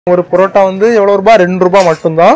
ஒரு பரோட்டா வந்து எவ்வளவு ரூபாய் ரெண்டு ரூபாய் மட்டும்தான்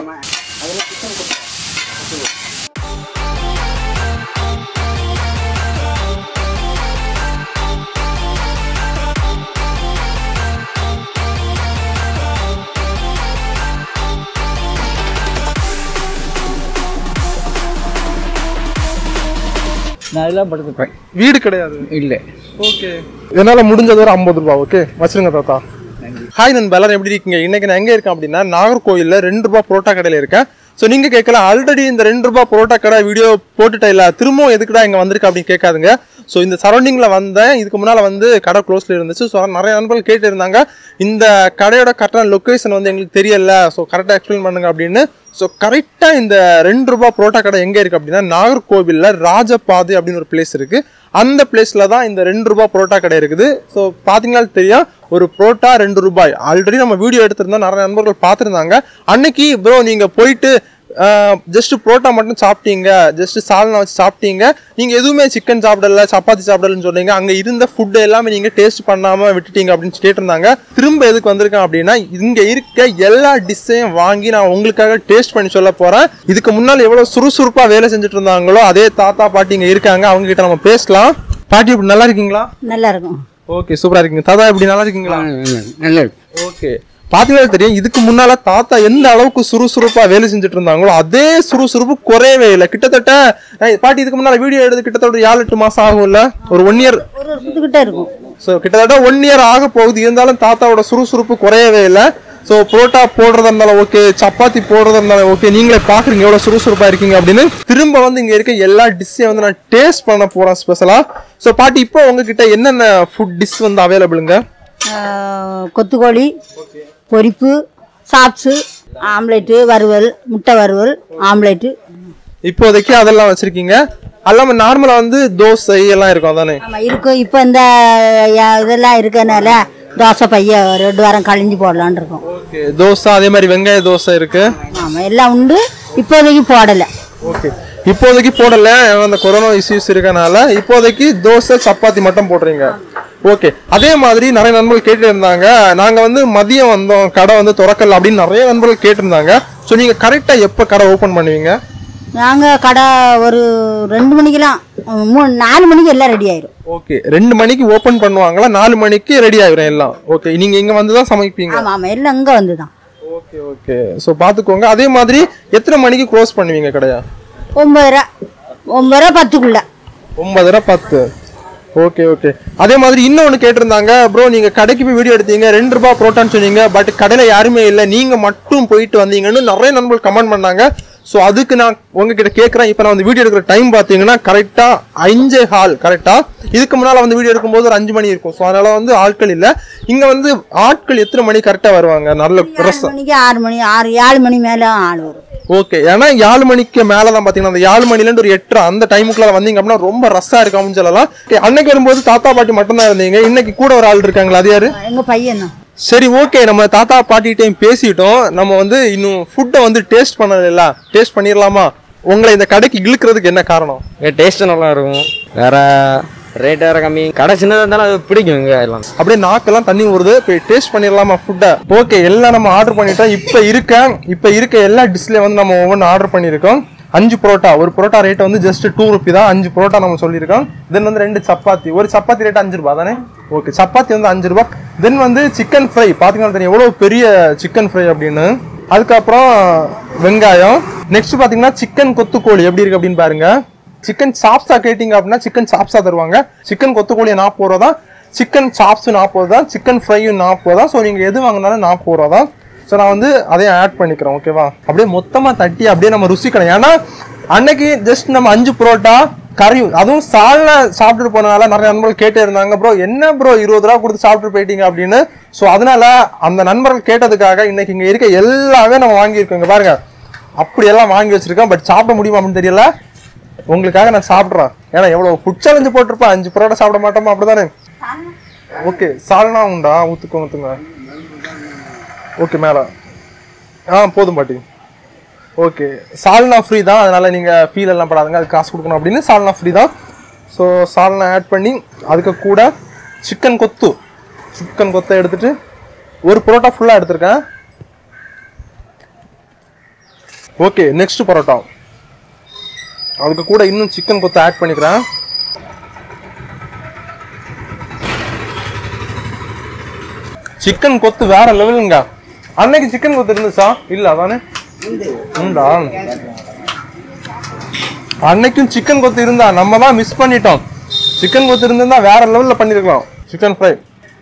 நான் எல்லாம் படுத்துப்பேன் வீடு கிடையாது இல்லை ஓகே என்னால முடிஞ்சது ஒரு ஐம்பது ரூபாய் ஓகே வச்சிருங்க தாத்தா ஹாய் நண்பா எல்லாரும் எப்படி இருக்கீங்க இன்னைக்கு நான் எங்க இருக்கேன் அப்படின்னா நாகர்கோயில்ல ரெண்டு ரூபாய் புரோட்டா கடையில இருக்கேன் ஸோ நீங்க கேட்கலாம் ஆல்ரெடி இந்த ரெண்டு ரூபாய் புரோட்டா கடை வீடியோ போட்டுட்டா இல்ல திரும்பவும் எதுக்குடா இங்க வந்திருக்க அப்படின்னு கேட்காதுங்க ஸோ இந்த சரௌண்டிங்ல வந்தேன் இதுக்கு முன்னால வந்து கடை க்ளோஸ்ல இருந்துச்சு ஸோ நிறைய நண்பர்கள் கேட்டு இருந்தாங்க இந்த கடையோட கரெக்டான லொக்கேஷன் வந்து எங்களுக்கு தெரியல ஸோ கரெக்டாக எக்ஸ்பிளைன் பண்ணுங்க அப்படின்னு ஸோ கரெக்டாக இந்த ரெண்டு ரூபாய் புரோட்டா கடை எங்கே இருக்குது அப்படின்னா நாகர்கோவிலில் ராஜபாதை அப்படின்னு ஒரு பிளேஸ் இருக்குது அந்த பிளேஸில் தான் இந்த ரெண்டு ரூபாய் புரோட்டா கடை இருக்குது ஸோ பார்த்தீங்கன்னா தெரியும் ஒரு புரோட்டா ரெண்டு ரூபாய் ஆல்ரெடி நம்ம வீடியோ எடுத்திருந்தோம் நிறைய நண்பர்கள் பார்த்துருந்தாங்க அன்னைக்கு ப்ரோ நீங்கள் போயிட்டு ஜஸ்ட் புரோட்டா மட்டும் சாப்பிட்டீங்க ஜஸ்ட் சால்னா வச்சு சாப்பிட்டீங்க நீங்க எதுவுமே சிக்கன் சாப்பிடல சப்பாத்தி சாப்பிடலன்னு சொன்னீங்க அங்க இருந்த ஃபுட் எல்லாமே நீங்க டேஸ்ட் பண்ணாம விட்டுட்டீங்க அப்படின்னு கேட்டிருந்தாங்க திரும்ப எதுக்கு வந்திருக்கேன் அப்படின்னா இங்க இருக்க எல்லா டிஷ்ஷையும் வாங்கி நான் உங்களுக்காக டேஸ்ட் பண்ணி சொல்ல போறேன் இதுக்கு முன்னால் எவ்வளவு சுறுசுறுப்பா வேலை செஞ்சுட்டு இருந்தாங்களோ அதே தாத்தா பாட்டி இங்க இருக்காங்க அவங்க கிட்ட நம்ம பேசலாம் பாட்டி இப்படி நல்லா இருக்கீங்களா நல்லா இருக்கும் ஓகே சூப்பரா இருக்கீங்க தாத்தா இப்படி நல்லா இருக்கீங்களா நல்லா இருக்கு ஓகே பாத்தீங்கன்னா தெரியும் இதுக்கு முன்னால தாத்தா எந்த அளவுக்கு சுறுசுறுப்பா வேலை செஞ்சுட்டு இருந்தாங்களோ அதே சுறுசுறுப்பு குறையவே இல்லை கிட்டத்தட்ட ஏய், பாட்டி இதுக்கு முன்னால வீடியோ எடுத்து கிட்டத்தட்ட ஒரு ஏழு எட்டு மாசம் ஆகும்ல ஒரு ஒன் இயர் ஒரு வருஷத்துக்கிட்ட இருக்கும் ஸோ கிட்டத்தட்ட ஒன் இயர் ஆக போகுது இருந்தாலும் தாத்தாவோட சுறுசுறுப்பு குறையவே இல்லை ஸோ புரோட்டா போடுறதா இருந்தாலும் ஓகே சப்பாத்தி போடுறதா இருந்தாலும் ஓகே நீங்களே பாக்குறீங்க எவ்வளவு சுறுசுறுப்பா இருக்கீங்க அப்படின்னு திரும்ப வந்து இங்க இருக்க எல்லா டிஷ்ஷையும் வந்து நான் டேஸ்ட் பண்ண போறேன் ஸ்பெஷலா ஸோ பாட்டி இப்போ உங்ககிட்ட என்னென்ன ஃபுட் டிஷ் வந்து அவைலபிளுங்க ஆஹ், கொத்துக்கோழி பொரிப்பு சாப்ஸு ஆம்லேட்டு வறுவல் முட்டை வறுவல் ஆம்லேட்டு இப்போதைக்கு அதெல்லாம் வச்சிருக்கீங்க அல்லாம நார்மலா வந்து தோசை எல்லாம் இருக்கும் அதானே ஆமாம் இருக்கும் இப்போ இந்த யா- இதெல்லாம் இருக்கனால தோசை பைய ஒரு ரெண்டு வாரம் கழிஞ்சு போடலான்னு இருக்கோம் ஓகே தோசை அதே மாதிரி வெங்காய தோசை இருக்கு ஆமாம் எல்லாம் உண்டு இப்போதைக்கு போடலை ஓகே இப்போதைக்கு போடல ஏன்னா அந்த கொரோனா இஷ்யூஸ் இருக்கனால இப்போதைக்கு தோசை சப்பாத்தி மட்டும் போடுறீங்க ஓகே அதே மாதிரி நிறைய நண்பர்கள் கேட்டு இருந்தாங்க நாங்க வந்து மதியம் வந்தோம் கடை வந்து திறக்கல அப்படின்னு நிறைய நண்பர்கள் கேட்டிருந்தாங்க ஸோ நீங்க கரெக்டா எப்போ கடை ஓபன் பண்ணுவீங்க நாங்கள் கடை ஒரு ரெண்டு மணிக்கெல்லாம் மூணு நாலு மணிக்கு எல்லாம் ரெடி ஆயிரும் ஓகே ரெண்டு மணிக்கு ஓபன் பண்ணுவாங்களா நாலு மணிக்கு ரெடி ஆகிரும் எல்லாம் ஓகே நீங்க இங்க வந்து தான் சமைப்பீங்க ஆமாம் ஆமாம் எல்லாம் இங்கே வந்து தான் ஓகே ஓகே ஸோ பார்த்துக்கோங்க அதே மாதிரி எத்தனை மணிக்கு க்ளோஸ் பண்ணுவீங்க கடையா ஒம்பது ரூபா ஒம்பது ரூபா பத்துக்குள்ள ஒன்பதரை பத்து ஓகே ஓகே அதே மாதிரி இன்னொன்று கேட்டிருந்தாங்க ப்ரோ நீங்க கடைக்கு போய் வீடியோ எடுத்தீங்க ரெண்டு ரூபாய் புரோட்டான்னு சொன்னீங்க பட் கடையில யாருமே இல்லை நீங்க மட்டும் போயிட்டு வந்தீங்கன்னு நிறைய நண்பர்கள் கமெண்ட் பண்ணாங்க ஸோ அதுக்கு நான் உங்ககிட்ட கேட்குறேன் இப்போ நான் வந்து வீடியோ எடுக்கிற டைம் பார்த்தீங்கன்னா கரெக்டாக அஞ்சே ஹால் கரெக்டாக இதுக்கு முன்னால் வந்து வீடியோ எடுக்கும்போது ஒரு அஞ்சு மணி இருக்கும் ஸோ அதனால வந்து ஆட்கள் இல்லை இங்கே வந்து ஆட்கள் எத்தனை மணி கரெக்டாக வருவாங்க நல்ல ஆறு ப்ரெஸ் மணிக்கு ஆறு மணி ஆறு ஏழு மணி மேலே ஆள் வரும் ஓகே ஏன்னா ஏழு மணிக்கு மேல தான் பாத்தீங்கன்னா அந்த ஏழு மணிலேருந்து ஒரு எட்டரை அந்த டைமுக்குள்ள வந்தீங்க அப்படின்னா ரொம்ப ரஷ்ஷா இருக்கு அப்படின்னு சொல்லலாம் Okay, அன்னைக்கு வரும்போது தாத்தா பாட்டி மட்டும் தான் இருந்தீங்க இன்னைக்கு கூட ஒரு ஆள் இருக்காங்களா அது யாரு எங்கள் பையன் தான் சரி ஓகே நம்ம தாத்தா பாட்டிகிட்டையும் பேசிட்டோம் நம்ம வந்து இன்னும் ஃபுட்டை வந்து டேஸ்ட் பண்ணல டேஸ்ட் பண்ணிடலாமா உங்களை இந்த கடைக்கு இழுக்கிறதுக்கு என்ன காரணம் இங்கே டேஸ்ட்டு நல்லா இருக்கும் வேற ரேட் வேற கம்மி கடை சின்னதாக இருந்தாலும் அது பிடிக்கும் இங்கே எல்லாம் அப்படியே நாக்கெல்லாம் தண்ணி வருது போய் டேஸ்ட் பண்ணிடலாமா ஃபுட்டை ஓகே எல்லாம் நம்ம ஆர்டர் பண்ணிட்டோம் இப்போ இருக்க இப்போ இருக்க எல்லா டிஷ்லேயே வந்து நம்ம ஒவ்வொன்று ஆர்டர் பண்ணியிருக்கோம் அஞ்சு புரோட்டா ஒரு புரோட்டா ரேட் வந்து ஜஸ்ட் டூ ருபி தான் அஞ்சு புரோட்டா நம்ம சொல்லியிருக்கோம் தென் வந்து ரெண்டு சப்பாத்தி ஒரு சப்பாத்தி ரேட் அஞ்சு ரூபா தானே ஓகே சப்பாத்தி வந்து அஞ்சு ரூபா தென் வந்து சிக்கன் ஃப்ரை பார்த்தீங்கன்னா தெரியும் எவ்வளோ பெரிய சிக்கன் ஃப்ரை அப்படின்னு அதுக்கப்புறம் வெங்காயம் நெக்ஸ்ட் பார்த்தீங்கன்னா சிக்கன் கொத்துக்கோழி எப்படி இருக்கு அப்படின்னு பாருங்க சிக்கன் சாப்ஸா கேட்டிங்க அப்படின்னா சிக்கன் சாப்ஸா தருவாங்க சிக்கன் கொத்துக்கோழி நாற்பது ரூபா தான் சிக்கன் சாப்ஸ் நாற்பது தான் சிக்கன் ஃப்ரையும் நாற்பது தான் ஸோ நீங்கள் எது வாங்கினாலும் நாற்பது ரூபா தான் ஸோ நான் வந்து அதையும் ஆட் பண்ணிக்கிறேன் ஓகேவா அப்படியே மொத்தமாக தட்டி அப்படியே நம்ம ருசிக்கணும் ஏன்னா அன்னைக்கு ஜஸ்ட் நம்ம அஞ்சு புரோட்டா கறியும் அதுவும் சால்னா சாப்பிட்டுட்டு போனனால நிறைய நண்பர்கள் கேட்டே இருந்தாங்க ப்ரோ என்ன ப்ரோ இருபது ரூபா கொடுத்து சாப்பிட்டு போயிட்டீங்க அப்படின்னு ஸோ அதனால அந்த நண்பர்கள் கேட்டதுக்காக இன்னைக்கு இங்கே இருக்க எல்லாமே நம்ம வாங்கியிருக்கோம் இங்க பாருங்க அப்படியெல்லாம் வாங்கி வச்சிருக்கோம் பட் சாப்பிட முடியுமா அப்படின்னு தெரியல உங்களுக்காக நான் சாப்பிட்றேன் ஏன்னா எவ்வளோ ஃபுட் சேலஞ்சு போட்டிருப்பேன் அஞ்சு பரோட்டா சாப்பிட மாட்டோமா அப்படிதானே ஓகே சால்னா உண்டா ஊத்துக்கோ ஊத்துங்க ஓகே மேலே ஆ போதும் பாட்டி ஓகே சால்னா ஃப்ரீ தான் அதனால நீங்கள் ஃபீல் எல்லாம் படாதுங்க அது காசு கொடுக்கணும் அப்படின்னு சால்னா ஃப்ரீ தான் ஸோ சால்னா ஆட் பண்ணி அதுக்கு கூட சிக்கன் கொத்து சிக்கன் கொத்தை எடுத்துட்டு ஒரு புரோட்டா ஃபுல்லாக எடுத்திருக்கேன் ஓகே நெக்ஸ்ட் பரோட்டா அதுக்கு கூட இன்னும் சிக்கன் கொத்து ஆட் பண்ணிக்கிறேன் சிக்கன் கொத்து வேற லெவலுங்க அன்னைக்கு சிக்கன் கொத்து இருந்துச்சா இல்ல அதானே உண்டா அன்னைக்கும் சிக்கன் கொத்து இருந்தா நம்ம தான் மிஸ் பண்ணிட்டோம் சிக்கன் கொத்து இருந்தா வேற லெவல்ல பண்ணிருக்கலாம் சிக்கன் ஃப்ரை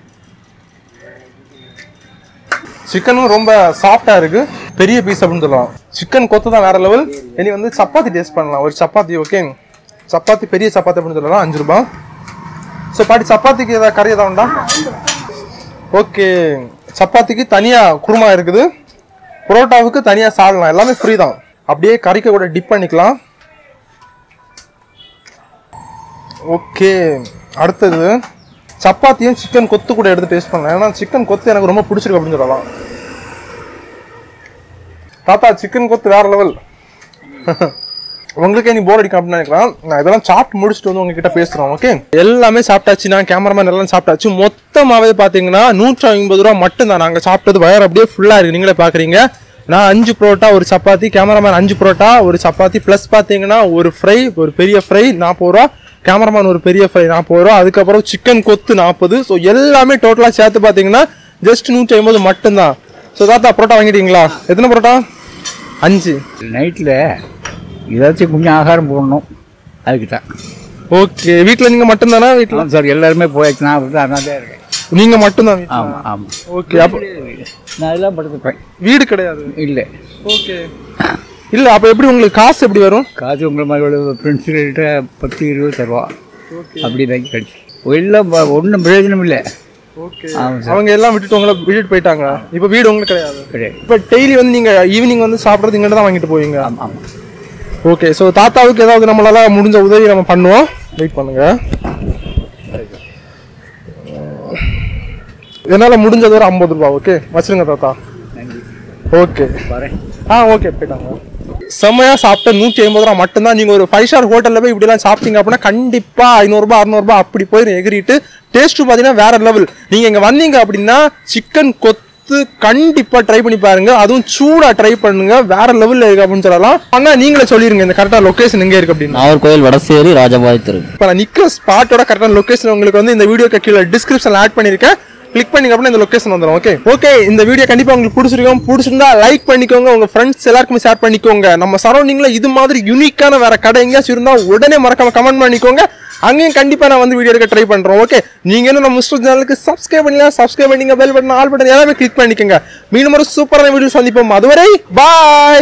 சிக்கனும் ரொம்ப சாஃப்டா இருக்கு பெரிய பீஸ் அப்படின்னு சொல்லலாம் சிக்கன் கொத்து தான் வேற லெவல் இனி வந்து சப்பாத்தி டேஸ்ட் பண்ணலாம் ஒரு சப்பாத்தி ஓகே சப்பாத்தி பெரிய சப்பாத்தி அப்படின்னு சொல்லலாம் அஞ்சு ரூபாய் ஸோ பாட்டி சப்பாத்திக்கு ஏதாவது கறி ஏதாவது உண்டா ஓகே சப்பாத்திக்கு தனியா குருமா இருக்குது புரோட்டாவுக்கு தனியா சாதலாம் எல்லாமே ஃப்ரீ தான் அப்படியே கறிக்க கூட டிப் பண்ணிக்கலாம் ஓகே அடுத்தது சப்பாத்தியும் சிக்கன் கொத்து கூட எடுத்து டேஸ்ட் பண்ணலாம் ஏன்னா சிக்கன் கொத்து எனக்கு ரொம்ப பிடிச்சிருக்கு அப்படின்னு சொல்லலாம் தாத்தா சிக்கன் கொத்து வேற லெவல் உங்களுக்கே நீ போர் அடிக்கும் அப்படின்னு நினைக்கலாம் நான் இதெல்லாம் சாப்பிட்டு முடிச்சுட்டு வந்து உங்ககிட்ட பேசுறோம் ஓகே எல்லாமே சாப்பிட்டாச்சு நான் கேமராமேன் எல்லாம் சாப்பிட்டாச்சு மொத்தமாவே பாத்தீங்கன்னா நூற்றி ஐம்பது ரூபா மட்டும் தான் நாங்க சாப்பிட்டது வயர் அப்படியே ஃபுல்லா இருக்கு நீங்களே பாக்குறீங்க நான் அஞ்சு புரோட்டா ஒரு சப்பாத்தி கேமராமேன் அஞ்சு புரோட்டா ஒரு சப்பாத்தி ப்ளஸ் பாத்தீங்கன்னா ஒரு ஃப்ரை ஒரு பெரிய ஃப்ரை நாற்பது ரூபா கேமராமேன் ஒரு பெரிய ஃப்ரை நாற்பது ரூபா அதுக்கப்புறம் சிக்கன் கொத்து நாற்பது ஸோ எல்லாமே டோட்டலா சேர்த்து பாத்தீங்கன்னா ஜஸ்ட் நூற்றி ஐம்பது மட்டும்தான் ஸோ தாத்தா புரோட்டா வாங்கிட்டீங்களா எத்தனை புரோட்டா அஞ்சு நைட்டில் ஏதாச்சும் கொஞ்சம் ஆகாரம் போடணும் அதுக்கு தான் ஓகே வீட்ல நீங்க மட்டும்தானா வீட்ல ஆமாம் சார் எல்லாருமே போயாச்சு நான் அப்படி தான் அதனால தான் இருக்கேன் நீங்க மட்டும்தான் வீட்ல? ஆமாம் ஆமாம் ஓகே அப்ப நான் எல்லாம் படுத்துப்பேன் வீடு கிடையாது இல்லை ஓகே இல்ல அப்ப எப்படி உங்களுக்கு காசு எப்படி வரும் காசு உங்களை மாதிரி ஃப்ரெண்ட்ஸுகிட்ட பத்து இருபது தருவா அப்படி தான் கிடைச்சி எல்லாம் ஒன்றும் பிரயோஜனம் இல்லை ஓகே ஆமாம் சார் அவங்க எல்லாம் விட்டுட்டு உங்களை விட்டுட்டு போயிட்டாங்க இப்ப வீடு உங்களுக்கு கிடையாது கிடையாது இப்ப டெய்லி வந்து நீங்க ஈவினிங் வந்து சாப்பிடுறது இங்கிட்ட தான் வாங்கிட்டு போவீங்க ஆமாம் ஆமாம் ஓகே ஸோ தாத்தாவுக்கு ஏதாவது நம்மளால முடிஞ்ச உதவி நம்ம பண்ணுவோம் வெயிட் பண்ணுங்க என்னால முடிஞ்சது ஒரு ஐம்பது ரூபாய் ஓகே வச்சிருங்க தாத்தா நன்றி ஓகே வரேன் ஆ ஓகே போயிட்டாங்க செம்மையா சாப்பிட்ட நூற்றி ஐம்பது ரூபா மட்டும்தான் நீங்க ஒரு ஃபைவ் ஸ்டார் ஹோட்டல்ல போய் இப்படிலாம் சாப்பிட்டீங்க அப்படின்னா கண்டிப்பா ஐநூறுபா அறுநூறுபா அப்படி போயிடும் எகிரிட்டு டேஸ்ட் பார்த்தீங்கன்னா வேற லெவல் நீங்க இங்க வந்தீங்க அப்படின்னா சிக்கன் கொத்து கண்டிப்பா ட்ரை பண்ணி பாருங்க அதுவும் சூடா ட்ரை பண்ணுங்க வேற லெவல்ல இருக்கு அப்படின்னு சொல்லலாம் ஆனா நீங்களே சொல்லிருங்க இந்த கரெக்டா லொகேஷன் எங்க இருக்கு அப்படின்னு நாகர்கோயில் வடசேரி ராஜபாய் தெரு இப்போ நான் நிற்கிற ஸ்பாட்டோட கரெக்டான லொகேஷன் உங்களுக்கு வந்து இந்த வீடியோக்கு கீழே டிஸ்கிரிப்ஷனில் ஆட் பண்ணியிருக்கேன் கிளிக் பண்ணிங்க அப்படின்னா இந்த லொகேஷன் வந்துடும் ஓகே ஓகே இந்த வீடியோ கண்டிப்பாக உங்களுக்கு பிடிச்சிருக்கும் பிடிச்சிருந்தா லைக் பண்ணிக்கோங்க உங்க ஃப்ரெண்ட்ஸ் எல்லாருக்குமே ஷேர் பண்ணிக்கோங்க நம்ம சரௌண்டிங்ல இது மாதிரி யூனிக்கான வேற கடை எங்கேயாச்சும் இருந்தா உடனே மறக்காம கமெண்ட் பண்ணிக்கோங்க அங்கேயும் கண்டிப்பா நான் வந்து வீடியோ எடுக்க ட்ரை பண்றோம் ஓகே நீங்க இன்னும் நம்ம மிஸ்டர் சேனலுக்கு சப்ஸ்கிரைப் பண்ணலாம் சப்ஸ்கிரைப் பண்ணிங்க பெல் பட்டன் ஆல் பட்டன் எல்லாமே கிளிக் பண்ணிக்கோங்க மீண்டும் ஒரு சூப்பரான வீடியோ சந்திப்போம் அதுவரை பாய்